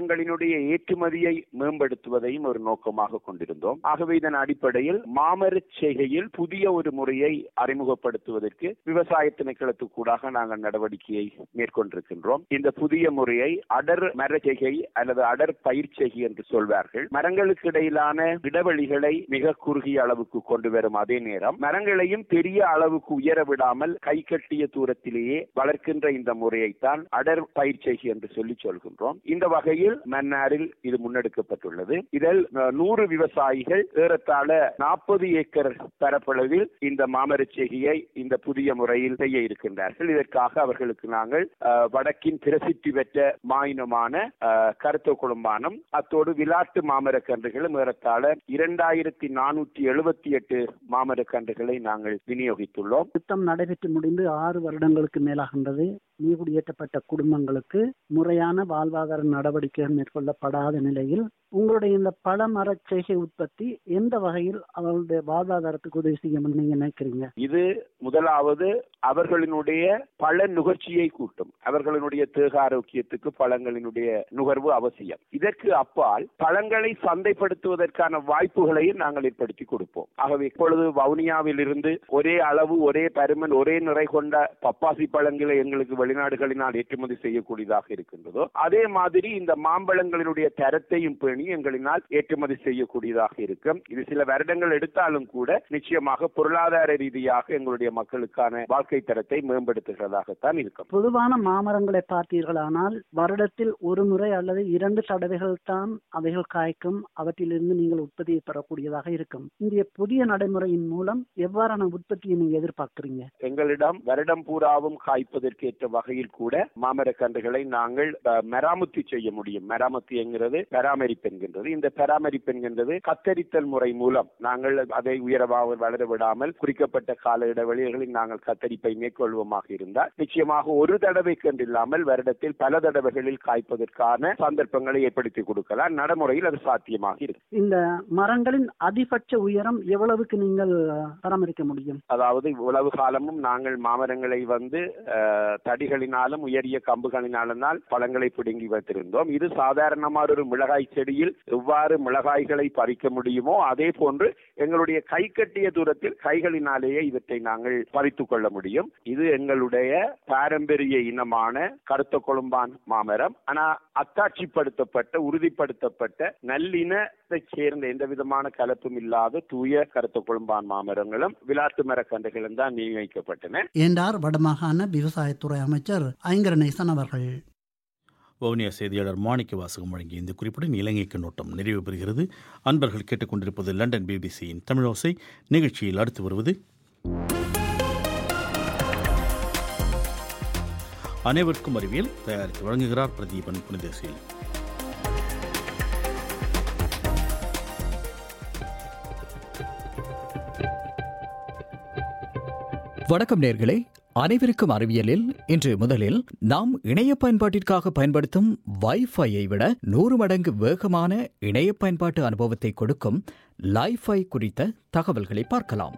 மாமரங்களினுடைய ஏற்றுமதியை மேம்படுத்துவதையும் ஒரு நோக்கமாக கொண்டிருந்தோம் ஆகவே இதன் அடிப்படையில் மாமரச் செய்கையில் புதிய ஒரு முறையை அறிமுகப்படுத்துவதற்கு விவசாய திணைக்களத்துக்கூடாக நாங்கள் நடவடிக்கையை மேற்கொண்டிருக்கின்றோம் இந்த புதிய முறையை அடர் மரச்செய்கை அல்லது அடர் பயிர்ச்செய்கை என்று சொல்வார்கள் மரங்களுக்கு இடையிலான இடைவெளிகளை மிக குறுகிய அளவுக்கு கொண்டு வரும் அதே நேரம் மரங்களையும் பெரிய அளவுக்கு உயர விடாமல் கை கட்டிய தூரத்திலேயே வளர்க்கின்ற இந்த முறையைத்தான் அடர் பயிர்ச்செய்கை என்று சொல்லி சொல்கின்றோம் இந்த வகையில் மன்னாரில் இது முன்னெடுக்கப்பட்டுள்ளது இதில் அஹ், நூறு விவசாயிகள் ஏறத்தாழ நாற்பது ஏக்கர் பரப்பளவில் இந்த மாமரச் செய்கையை இந்த புதிய முறையில் செய்ய இருக்கின்றார்கள் இதற்காக அவர்களுக்கு நாங்கள் அஹ், வடக்கின் பிரசித்தி பெற்ற மாயினமான அஹ், கருத்த குழும்பானம் அத்தோடு விளாட்டு மாமரக் கன்றுகளும் ஏறத்தாழ இரண்டாயிரத்தி நானூற்றி எழுபத்தி எட்டு மாமரக் கன்றுகளை நாங்கள் விநியோகித்துள்ளோம் யுத்தம் நடைபெற்று முடிந்து ஆறு வருடங்களுக்கு மேலாகின்றது மீகுடியேற்றப்பட்ட குடும்பங்களுக்கு முறையான வாழ்வாதார நடவடிக்கைகள் மேற்கொள்ளப்படாத நிலையில் உங்களுடைய இந்த பல மரச் செய்கை உற்பத்தி எந்த வகையில் அவர்களுடைய வாழ்வாதாரத்துக்கு உதவி செய்யும் நீங்க நினைக்கிறீங்க இது முதலாவது அவர்களினுடைய பல நுகர்ச்சியை கூட்டும் அவர்களினுடைய தேக ஆரோக்கியத்துக்கு பழங்களினுடைய நுகர்வு அவசியம் இதற்கு அப்பால் பழங்களை சந்தைப்படுத்துவதற்கான வாய்ப்புகளையும் நாங்கள் ஏற்படுத்தி கொடுப்போம் ஆகவே இப்பொழுது வவுனியாவில் இருந்து ஒரே அளவு ஒரே பருமன் ஒரே நிறை கொண்ட பப்பாசி பழங்களை எங்களுக்கு வெளிநாடுகளினால் ஏற்றுமதி செய்யக்கூடியதாக இருக்கின்றதோ அதே மாதிரி இந்த மாம்பழங்களினுடைய தரத்தையும் பேணி எங்களினால் ஏற்றுமதி செய்யக்கூடியதாக இருக்கும் இது சில வருடங்கள் எடுத்தாலும் கூட நிச்சயமாக பொருளாதார ரீதியாக எங்களுடைய மக்களுக்கான வாழ்க்கை தரத்தை மேம்படுத்துகிறதாகத்தான் இருக்கும் பொதுவான மாமரங்களை பார்த்தீர்களானால் வருடத்தில் ஒரு முறை அல்லது இரண்டு தடவைகள் தான் அவைகள் காய்க்கும் அவற்றிலிருந்து நீங்கள் உற்பத்தியை பெறக்கூடியதாக இருக்கும் இந்த புதிய நடைமுறையின் மூலம் எவ்வாறான உற்பத்தியை நீங்க எதிர்பார்க்கிறீங்க எங்களிடம் வருடம் பூராவும் காய்ப்பதற்கேற்ற வகையில் கூட மாமரக் கன்றுகளை நாங்கள் அஹ், மெராமத்து செய்ய முடியும் மெராமத்து என்கிறது பராமரிப்பு என்கின்றது இந்த பராமரிப்பு என்கின்றது கத்தரித்தல் முறை மூலம் நாங்கள் அதை உயரமாக வளர விடாமல் குறிக்கப்பட்ட கால இடைவெளிகளில் நாங்கள் கத்தரிப்பை மேற்கொள்வோமாக இருந்தால் நிச்சயமாக ஒரு தடவைக்கு என்று இல்லாமல் வருடத்தில் பல தடவைகளில் காய்ப்பதற்கான சந்தர்ப்பங்களை ஏற்படுத்தி கொடுக்கலாம் நடைமுறையில் அது சாத்தியமாக இருக்கு இந்த மரங்களின் அதிகபட்ச உயரம் எவ்வளவுக்கு நீங்கள் அஹ், பராமரிக்க முடியும் அதாவது இவ்வளவு காலமும் நாங்கள் மாமரங்களை வந்து அஹ், தடிகளினாலும் உயரிய கம்புகளினாலும் தான் பழங்களை பிடுங்கி வைத்திருந்தோம் இது சாதாரணமான ஒரு மிளகாய் செடியில் எவ்வாறு மிளகாய்களை பறிக்க முடியுமோ அதே போன்று எங்களுடைய கை கட்டிய தூரத்தில் கைகளினாலேயே இவற்றை நாங்கள் பறித்துக் கொள்ள முடியும் இது எங்களுடைய பாரம்பரிய இனமான கருத்த கொழும்பான் மாமரம் ஆனா அத்தாட்சிப்படுத்தப்பட்ட உறுதிப்படுத்தப்பட்ட நல்லினத்தை சேர்ந்த எந்த விதமான கலப்பும் இல்லாத தூய கருத்த கொழும்பான் மாமரங்களும் விளாட்டு மரக்கன்றுகளும் தான் நியமிக்கப்பட்டன என்றார் வடமாகாண விவசாயத்துறை அமைச்சர் ஐங்கரநேசன் அவர்கள் வவுனியா செய்தியாளர் மாணிக்க வாசகம் வழங்கிய இந்த குறிப்புடன் இலங்கைக்கு நோட்டம் நிறைவு பெறுகிறது அன்பர்கள் கேட்டுக்கொண்டிருப்பது லண்டன் பிபிசியின் தமிழோசை நிகழ்ச்சியில் அடுத்து வருவது அனைவருக்கும் அறிவியல் தயாரித்து வழங்குகிறார் பிரதீபன் புனிதசீல் வணக்கம் நேர்களே அனைவருக்கும் அறிவியலில் இன்று முதலில் நாம் இணைய பயன்பாட்டிற்காக பயன்படுத்தும் வைஃபையை விட நூறு மடங்கு வேகமான இணைய பயன்பாட்டு அனுபவத்தை கொடுக்கும் லைஃபை குறித்த தகவல்களை பார்க்கலாம்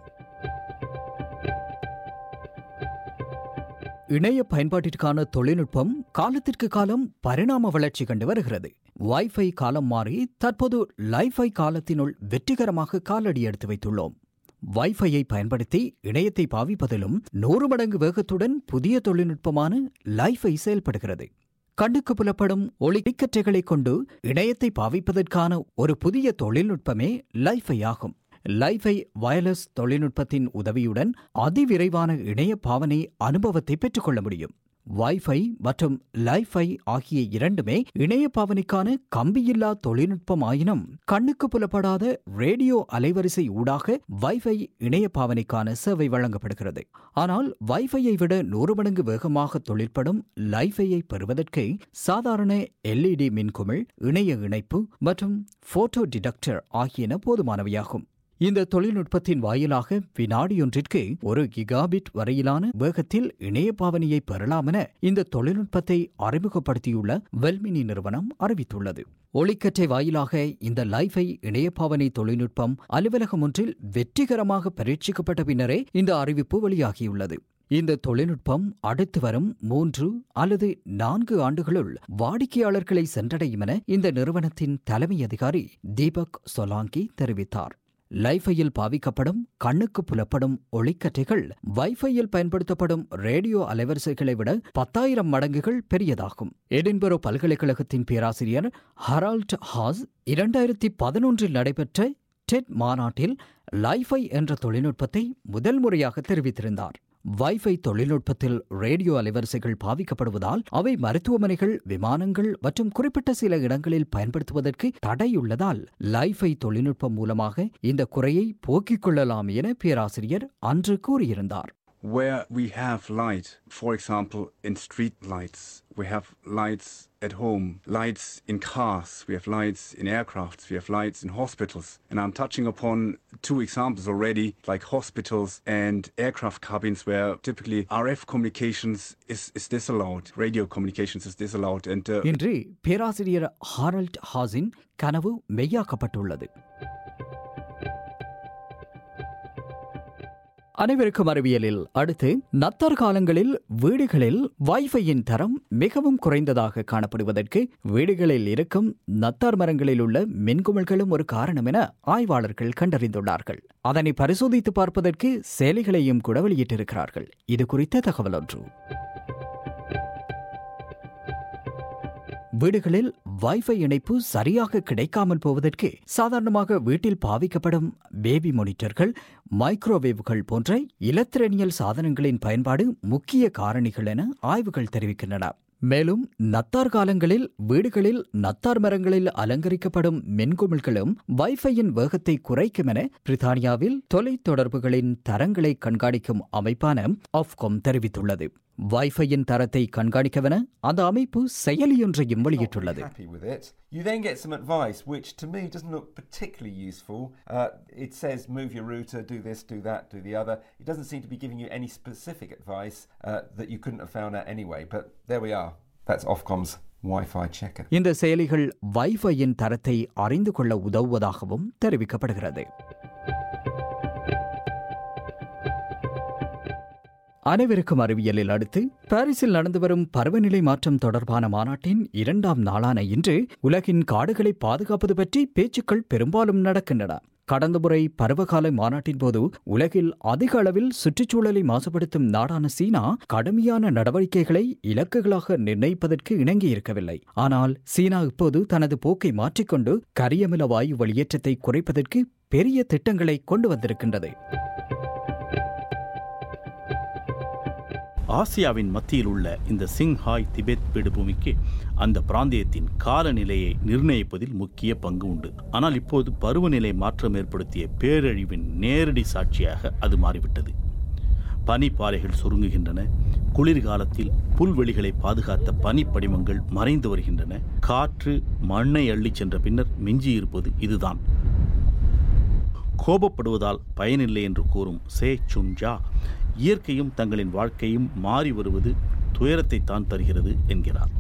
இணைய பயன்பாட்டிற்கான தொழில்நுட்பம் காலத்திற்கு காலம் பரிணாம வளர்ச்சி கண்டு வருகிறது வைஃபை காலம் மாறி தற்போது லைஃபை காலத்தினுள் வெற்றிகரமாக காலடி எடுத்து வைத்துள்ளோம் வைஃபையை பயன்படுத்தி இணையத்தை பாவிப்பதிலும் நூறு மடங்கு வேகத்துடன் புதிய தொழில்நுட்பமான லைஃபை செயல்படுகிறது கண்ணுக்கு புலப்படும் ஒளிக்கற்றைகளை கொண்டு இணையத்தை பாவிப்பதற்கான ஒரு புதிய தொழில்நுட்பமே லைஃபை ஆகும் லைஃபை வயர்லெஸ் தொழில்நுட்பத்தின் உதவியுடன் அதிவிரைவான இணைய பாவனை அனுபவத்தை பெற்றுக்கொள்ள முடியும் வைஃபை மற்றும் லைஃபை ஆகிய இரண்டுமே இணைய பாவனைக்கான கம்பியில்லா தொழில்நுட்பம் ஆயினும் கண்ணுக்கு புலப்படாத ரேடியோ அலைவரிசை ஊடாக வைஃபை இணைய பாவனைக்கான சேவை வழங்கப்படுகிறது ஆனால் வைஃபையை விட நூறு மடங்கு வேகமாக தொழிற்படும் லைஃபையை பெறுவதற்கு சாதாரண எல்இடி மின்குமிழ் இணைய இணைப்பு மற்றும் போட்டோ டிடக்டர் ஆகியன போதுமானவையாகும் இந்த தொழில்நுட்பத்தின் வாயிலாக வினாடியொன்றிற்கு ஒரு கிகாபிட் வரையிலான வேகத்தில் இணைய பாவனையை பெறலாம் என இந்த தொழில்நுட்பத்தை அறிமுகப்படுத்தியுள்ள வெல்மினி நிறுவனம் அறிவித்துள்ளது ஒளிக்கற்றை வாயிலாக இந்த லைஃபை இணைய பாவனை தொழில்நுட்பம் அலுவலகம் ஒன்றில் வெற்றிகரமாக பரீட்சிக்கப்பட்ட பின்னரே இந்த அறிவிப்பு வெளியாகியுள்ளது இந்த தொழில்நுட்பம் அடுத்து வரும் மூன்று அல்லது நான்கு ஆண்டுகளுள் வாடிக்கையாளர்களை சென்றடையும் என இந்த நிறுவனத்தின் தலைமை அதிகாரி தீபக் சொலாங்கி தெரிவித்தார் லைஃபையில் பாவிக்கப்படும் கண்ணுக்கு புலப்படும் ஒளிக்கற்றைகள் வைஃபையில் பயன்படுத்தப்படும் ரேடியோ அலைவரிசைகளை விட பத்தாயிரம் மடங்குகள் பெரியதாகும் எடின்பரோ பல்கலைக்கழகத்தின் பேராசிரியர் ஹரால்ட் ஹாஸ் இரண்டாயிரத்தி பதினொன்றில் நடைபெற்ற டெட் மாநாட்டில் லைஃபை என்ற தொழில்நுட்பத்தை முதல் முறையாக தெரிவித்திருந்தார் வைஃபை தொழில்நுட்பத்தில் ரேடியோ அலைவரிசைகள் பாவிக்கப்படுவதால் அவை மருத்துவமனைகள் விமானங்கள் மற்றும் குறிப்பிட்ட சில இடங்களில் பயன்படுத்துவதற்கு தடையுள்ளதால் லைஃபை தொழில்நுட்பம் மூலமாக இந்த குறையை போக்கிக் கொள்ளலாம் என பேராசிரியர் அன்று கூறியிருந்தார் where we have light, for example, in street lights, we have lights at home, lights in cars, we have lights in aircrafts, we have lights in hospitals. And I'm touching upon two examples already, like hospitals and aircraft cabins where typically RF communications is, is disallowed, radio communications is disallowed. And uh, இன்று பேராசிரியர் ஹாரல்ட் ஹாஸின் கனவு மெய்யாக்கப்பட்டுள்ளது அனைவருக்கும் அறிவியலில் அடுத்து நத்தர் காலங்களில் வீடுகளில் வைஃபையின் தரம் மிகவும் குறைந்ததாக காணப்படுவதற்கு வீடுகளில் இருக்கும் நத்தார் மரங்களில் உள்ள மின்குமிழ்களும் ஒரு காரணம் என ஆய்வாளர்கள் கண்டறிந்துள்ளார்கள் அதனை பரிசோதித்து பார்ப்பதற்கு செயலிகளையும் கூட வெளியிட்டிருக்கிறார்கள் இது குறித்த தகவல் ஒன்று வீடுகளில் வைஃபை இணைப்பு சரியாக கிடைக்காமல் போவதற்கு சாதாரணமாக வீட்டில் பாவிக்கப்படும் பேபி மானிட்டர்கள் மைக்ரோவேவ்கள் போன்ற இலத்திரனியல் சாதனங்களின் பயன்பாடு முக்கிய காரணிகள் என ஆய்வுகள் தெரிவிக்கின்றன மேலும் நத்தார் காலங்களில் வீடுகளில் நத்தார் மரங்களில் அலங்கரிக்கப்படும் மென்குமிழ்களும் வைஃபையின் வேகத்தை குறைக்கும் என பிரித்தானியாவில் தொலைத்தொடர்புகளின் தரங்களை கண்காணிக்கும் அமைப்பான ஆஃப்காம் தெரிவித்துள்ளது வைஃபையின் தரத்தை கண்காணிக்கவென அந்த அமைப்பு செயலியொன்றையும் வெளியிட்டுள்ளது happy with it. You then get some advice, which to me doesn't look particularly useful. Uh, it says move your router, do this, do that, do the other. It doesn't seem to be giving you any specific advice uh, that you couldn't have found out anyway. But there we are. That's Ofcom's Wi-Fi checker. இந்த செயலிகள் வைஃபையின் தரத்தை அறிந்து கொள்ள உதவுவதாகவும் தெரிவிக்கப்படுகிறது அனைவருக்கும் அறிவியலில் அடுத்து பாரிஸில் நடந்து வரும் பருவநிலை மாற்றம் தொடர்பான மாநாட்டின் இரண்டாம் நாளான இன்று உலகின் காடுகளை பாதுகாப்பது பற்றி பேச்சுக்கள் பெரும்பாலும் நடக்கின்றன கடந்த முறை பருவகால மாநாட்டின் போது உலகில் அதிக அளவில் சுற்றுச்சூழலை மாசுபடுத்தும் நாடான சீனா கடுமையான நடவடிக்கைகளை இலக்குகளாக நிர்ணயிப்பதற்கு இணங்கியிருக்கவில்லை ஆனால் சீனா இப்போது தனது போக்கை மாற்றிக்கொண்டு கரியமில வாயு வெளியேற்றத்தை குறைப்பதற்கு பெரிய திட்டங்களை கொண்டு வந்திருக்கின்றது ஆசியாவின் மத்தியில் உள்ள இந்த சிங்ஹாய் திபெத் பீடுபூமிக்கு அந்த பிராந்தியத்தின் காலநிலையை நிர்ணயிப்பதில் முக்கிய பங்கு உண்டு ஆனால் இப்போது பருவநிலை மாற்றம் ஏற்படுத்திய பேரழிவின் நேரடி சாட்சியாக அது மாறிவிட்டது பனிப்பாறைகள் சுருங்குகின்றன குளிர்காலத்தில் புல்வெளிகளை பாதுகாத்த பனிப்படிமங்கள் மறைந்து வருகின்றன காற்று மண்ணை அள்ளிச் சென்ற பின்னர் மிஞ்சியிருப்பது இதுதான் கோபப்படுவதால் பயனில்லை என்று கூறும் சே சுன்ஜா இயற்கையும் தங்களின் வாழ்க்கையும் மாறி வருவது துயரத்தை தான் தருகிறது என்கிறார்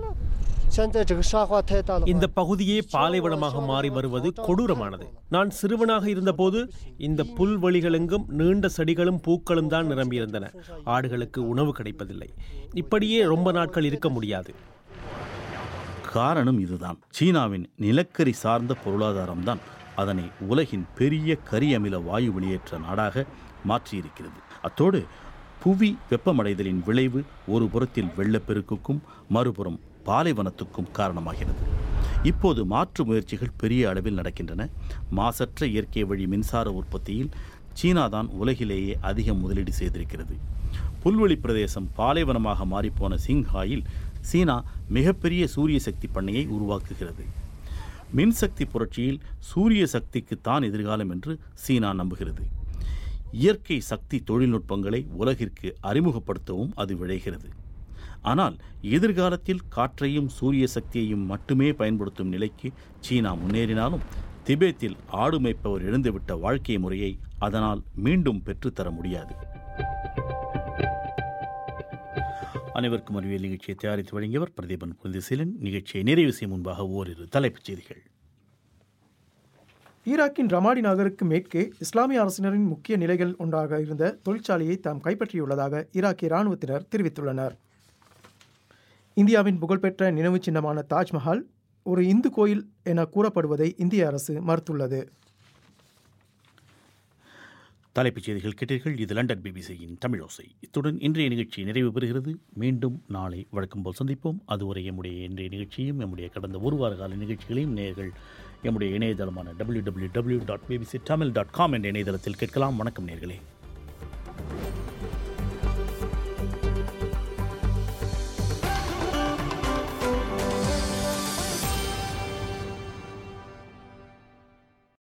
இந்த பகுதியே பாலைவனமாக மாறி வருவது கொடூரமானது நான் சிறுவனாக இருந்தபோது இந்த புல்வெளிகளெங்கும் நீண்ட செடிகளும் பூக்களும் தான் நிரம்பியிருந்தன ஆடுகளுக்கு உணவு கிடைப்பதில்லை இப்படியே ரொம்ப நாட்கள் இருக்க முடியாது காரணம் இதுதான் சீனாவின் நிலக்கரி சார்ந்த பொருளாதாரம்தான் அதனை உலகின் பெரிய கரி அமில வாயு வெளியேற்ற நாடாக மாற்றியிருக்கிறது அத்தோடு புவி வெப்பமடைதலின் விளைவு ஒரு புறத்தில் வெள்ளப்பெருக்குக்கும் மறுபுறம் பாலைவனத்துக்கும் காரணமாகிறது இப்போது மாற்று முயற்சிகள் பெரிய அளவில் நடக்கின்றன மாசற்ற இயற்கை வழி மின்சார உற்பத்தியில் சீனா தான் உலகிலேயே அதிக முதலீடு செய்திருக்கிறது புல்வெளி பிரதேசம் பாலைவனமாக மாறிப்போன சிங்ஹாயில் சீனா மிகப்பெரிய சூரிய சக்தி பண்ணையை உருவாக்குகிறது மின்சக்தி புரட்சியில் சூரிய சக்திக்கு தான் எதிர்காலம் என்று சீனா நம்புகிறது இயற்கை சக்தி தொழில்நுட்பங்களை உலகிற்கு அறிமுகப்படுத்தவும் அது விழைகிறது ஆனால் எதிர்காலத்தில் காற்றையும் சூரிய சக்தியையும் மட்டுமே பயன்படுத்தும் நிலைக்கு சீனா முன்னேறினாலும் திபேத்தில் ஆடு மேய்ப்பவர் இழந்துவிட்ட வாழ்க்கை முறையை அதனால் மீண்டும் பெற்றுத்தர முடியாது அனைவருக்கும் அறிவியல் நிகழ்ச்சியை தயாரித்து வழங்கியவர் பிரதீபன் புனிதசீலன் நிகழ்ச்சியை நிறைவு செய்யும் முன்பாக ஓரிரு தலைப்புச் செய்திகள் ஈராக்கின் ரமாடி நகருக்கு மேற்கே இஸ்லாமிய அரசினரின் முக்கிய நிலைகள் ஒன்றாக இருந்த தொழிற்சாலையை தாம் கைப்பற்றியுள்ளதாக ஈராக்கிய இராணுவத்தினர் தெரிவித்துள்ளனர் இந்தியாவின் புகழ்பெற்ற நினைவு சின்னமான தாஜ்மஹால் ஒரு இந்து கோயில் என கூறப்படுவதை இந்திய அரசு மறுத்துள்ளது தலைப்புச் செய்திகள் கேட்டீர்கள் இது லண்டன் பிபிசியின் தமிழோசை இத்துடன் இன்றைய நிகழ்ச்சி நிறைவு பெறுகிறது மீண்டும் நாளை வழக்கம் போல் சந்திப்போம் அதுவரை எம்முடைய இன்றைய நிகழ்ச்சியும் எம்முடைய கடந்த ஒரு வார கால நிகழ்ச்சிகளையும் நேர்கள் எம்முடைய இணையதளமான W W W dot BBC Tamil dot com என்ற இணையதளத்தில் கேட்கலாம் வணக்கம் நேர்களே